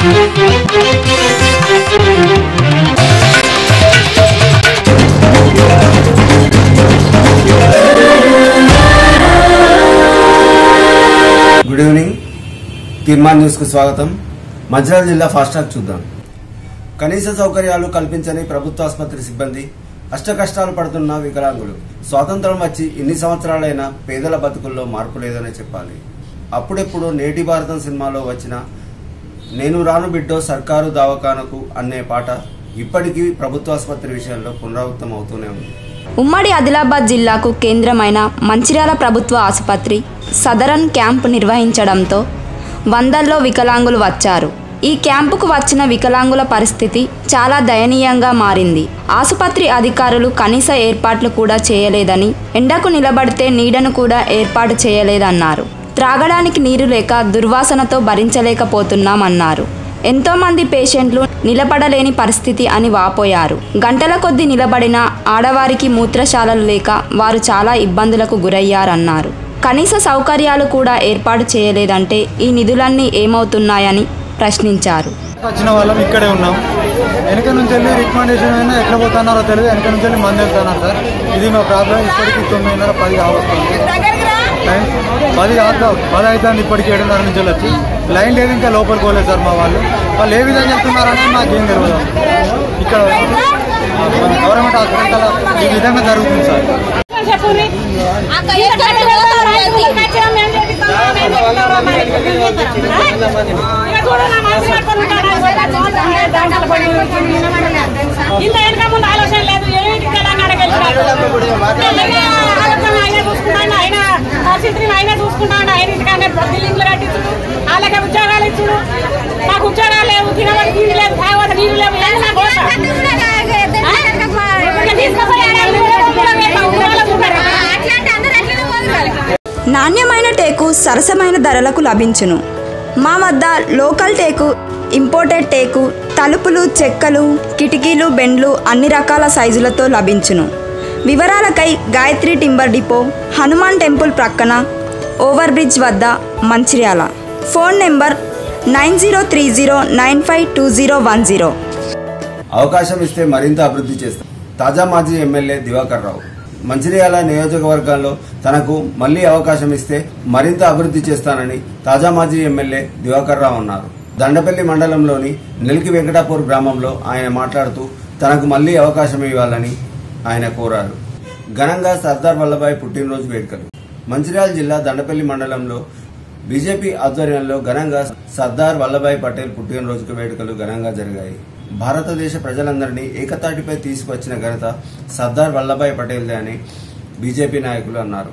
Good evening తీర్మాన్ news కు స్వాగతం మంచిర్యాల జిల్లా ఫాస్ట్ ట్రాక్ చూద్దాం కనీస సౌకర్యాలు కల్పించని ప్రభుత్వ ఆసుపత్రి సిబ్బంది అష్ట కష్టాలు పడుతున్న వికలాంగులు స్వాతంత్రం వచ్చి ఇన్ని సంవత్సరాలైనా పేదల బతుకుల్లో మార్పు లేదనే చెప్పాలి అప్పుడెప్పుడు నేటి భారతం సినిమాలో వచ్చిన నేను రాను బిడ్డో సర్కారు దవాఖానకు అనే పాట ఇప్పటికీ ప్రభుత్వ ఆసుపత్రి విషయంలో పునరావృతం అవుతూనే ఉంది ఉమ్మడి ఆదిలాబాద్ జిల్లాకు కేంద్రమైన మంచిర్యాల ప్రభుత్వ ఆసుపత్రి సదరన్ క్యాంప్ నిర్వహించడంతో వందల్లో వికలాంగులు వచ్చారు ఈ క్యాంపుకు వచ్చిన వికలాంగుల పరిస్థితి చాలా దయనీయంగా మారింది ఆసుపత్రి అధికారులు కనీస ఏర్పాట్లు కూడా చేయలేదని ఎండకు నిలబడితే నీడను కూడా ఏర్పాటు చేయలేదన్నారు త్రాగడానికి నీరు లేక దుర్వాసనతో భరించలేకపోతున్నామన్నారు ఎంతో మంది పేషెంట్లు నిలబడలేని పరిస్థితి అని వాపోయారు గంటల కొద్దీ నిలబడిన ఆడవారికి మూత్రశాలలు లేక వారు చాలా ఇబ్బందులకు గురయ్యారన్నారు కనీస సౌకర్యాలు కూడా ఏర్పాటు చేయలేదంటే ఈ నిధులన్నీ ఏమవుతున్నాయని ప్రశ్నించారు వచ్చిన వాళ్ళం ఇక్కడే ఉన్నాం వెనక నుంచి వెళ్ళి రికమెండేషన్ అయినా ఎట్లా పోతున్నారో తెలియదు వెనక నుంచి వెళ్ళి మంది వెళ్తున్నారు సార్ ఇది మా ప్రాబ్లం ఇప్పటికి తొమ్మిదిన్నర పది కావస్తుంది లైన్ పది కాదు పది అవుతుంది ఇప్పటికి ఏడున్నర నుంచి వెళ్ళి వచ్చి లైన్ లేదు ఇంకా లోపలికి పోలేదు సార్ మా వాళ్ళు వాళ్ళు ఏ విధంగా వెళ్తున్నారని మాకేం తెలియదు ఇక్కడ గవర్నమెంట్ హాస్పిటల్ ఈ విధంగా జరుగుతుంది సార్ చెప్పుర్రి. ఇక్కడ పెడతారు, రైతులకు నచ్చినా మేము చేపిస్తాం, మేము చేపిస్తాం, మరి ఇక్కడ మేము చేస్తాం. ఇక చూడు నా మనసు పట్టుకొని ఉంటాడు, అది పోయి వచ్చి దండలు పడి ఇంత వెనక ముందు ఆలోచన లేదు ఏమిటి తెలంగాణకి వెళ్ళినాడు ఆయన చూసుకుంటాడు ఆయన పరిస్థితిని ఆయన చూసుకుంటాడు ఆయన ఇంటికన్నా బిల్డింగ్లు కట్టించుడు వాళ్ళకి ఉద్యోగాలు ఇచ్చుడు మాకు ఉద్యోగాలు లేవు తినబడి తిండి లేదు తాగబడి నీళ్ళు లేవు ఏం నా గోస? ఆ? ఇక తీసుకుపోయి ఆడ ఉద్యోగాలు పెడతాం, ఉద్యోగాలకు ఉంటారు. నాణ్యమైన టేకు సరసమైన ధరలకు లభించును మా వద్ద లోకల్ టేకు ఇంపోర్టెడ్ టేకు తలుపులు చెక్కలు కిటికీలు బెండ్లు అన్ని రకాల సైజులతో లభించును వివరాలకై Gayatri timber depot Hanuman temple ప్రక్కన ఓవర్ బ్రిడ్జ్ వద్ద Mancherial phone number nine zero three zero nine five two zero one zero అవకాశం ఇస్తే మరింత అభివృద్ధి చేస్తాం తాజా మాజీ ఎమ్మెల్యే దివాకర్ రావు మంచిర్యాల నియోజకవర్గాల్లో తనకు మళ్లీ అవకాశం ఇస్తే మరింత అభివృద్ధి చేస్తానని తాజా మాజీ ఎమ్మెల్యే దివాకర్ రావు అన్నారు దండపల్లి మండలంలోని నెల్కి వెంకటాపూర్ గ్రామంలో ఆయన మాట్లాడుతూ తనకు మళ్లీ అవకాశం ఇవ్వాలని ఆయన కోరారు ఘనంగా సర్దార్ వల్లభాయ్ పుట్టినరోజు వేడుకలు మంచిర్యాల జిల్లా దండపల్లి మండలంలో బీజేపీ ఆధ్వర్యంలో ఘనంగా సర్దార్ వల్లభాయ్ పటేల్ పుట్టినరోజుకు వేడుకలు ఘనంగా జరిగాయి భారతదేశ ప్రజలందరినీ ఏకతాటిపై తీసుకొచ్చిన ఘనత సర్దార్ వల్లభాయ్ పటేల్దే అని బీజేపీ నాయకులు అన్నారు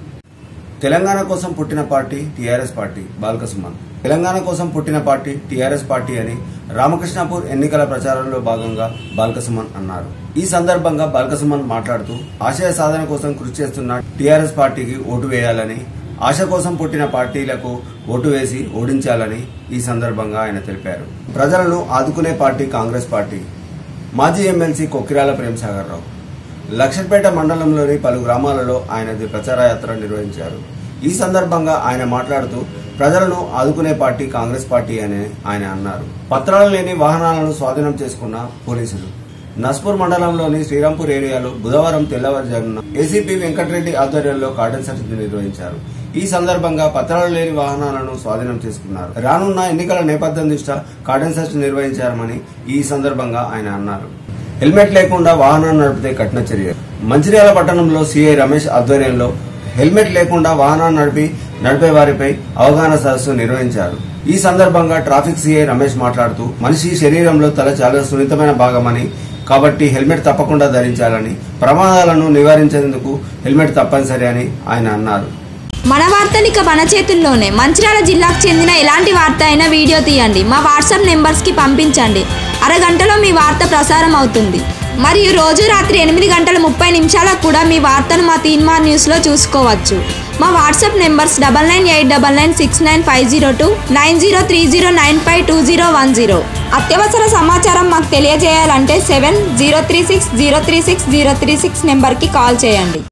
తెలంగాణ కోసం పుట్టిన party TRS party Balka Suman Telangana కోసం పుట్టిన పార్టీ టీఆర్ఎస్ పార్టీ అని రామకృష్ణాపూర్ ఎన్నికల ప్రచారంలో భాగంగా బాల్క సుమన్ అన్నారు ఈ సందర్భంగా బాల్క సుమన్ మాట్లాడుతూ ఆశయ సాధన కోసం కృషి చేస్తున్న టీఆర్ఎస్ పార్టీకి ఓటు వేయాలని ఆశ కోసం పుట్టిన పార్టీలకు ఓటు వేసి ఓడించాలని ఈ సందర్భంగా ఆయన తెలిపారు ప్రజలను ఆదుకునే పార్టీ కాంగ్రెస్ పార్టీ మాజీ ఎమ్మెల్సీ కొక్కిరాల ప్రేమసాగర్ రావు లక్షపేట మండలంలోని పలు గ్రామాలలో ఆయన ప్రచార యాత్ర నిర్వహించారు ఈ సందర్భంగా ఆయన మాట్లాడుతూ ప్రజలను ఆదుకునే పార్టీ కాంగ్రెస్ పార్టీ అని ఆయన అన్నారు పత్రాలు లేని వాహనాలను స్వాధీనం చేసుకున్న పోలీసులు నస్పూర్ మండలంలోని శ్రీరాంపూర్ ఏరియాలో బుధవారం తెల్లవారుజామున ఏసీపీ వెంకటరెడ్డి ఆధ్వర్యంలో కార్డన్ సెర్చ్ నిర్వహించారు ఈ సందర్భంగా పత్రాలు లేని వాహనాలను స్వాధీనం చేసుకున్నారు రానున్న ఎన్నికల నేపథ్యం దృష్ట్యా కార్డన్ సెర్చ్ నిర్వహించారని ఈ సందర్భంగా ఆయన అన్నారు హెల్మెట్ లేకుండా వాహనాన్ని నడిపితే కఠిన చర్య మంచిర్యాల పట్టణంలో సీఐ రమేష్ ఆధ్వర్యంలో హెల్మెట్ లేకుండా వాహనాన్ని నడిపి నడిపే వారిపై అవగాహన సదస్సు నిర్వహించారు ఈ సందర్భంగా ట్రాఫిక్ సీఐ రమేష్ మాట్లాడుతూ మనిషి శరీరంలో తల చాలా సున్నితమైన భాగమని కాబట్టి హెల్మెట్ తప్పకుండా ధరించాలని ప్రమాదాలను నివారించేందుకు హెల్మెట్ తప్పనిసరి అని ఆయన అన్నారు మన వార్తలిక మన చేతుల్లోనే మంచిర్యాల జిల్లాకు చెందిన ఎలాంటి వార్త అయినా వీడియో తీయండి మా వాట్సాప్ నెంబర్స్కి పంపించండి అరగంటలో మీ వార్త ప్రసారం అవుతుంది మరియు రోజు రాత్రి ఎనిమిది గంటల ముప్పై నిమిషాలకు కూడా మీ వార్తను మా తీన్మార్ న్యూస్లో చూసుకోవచ్చు మా WhatsApp numbers double nine eight double nine six nine five zero two nine zero three zero nine five two zero one zero అత్యవసర సమాచారం మాకు తెలియజేయాలంటే seven zero three six zero three six zero three six నెంబర్కి call చేయండి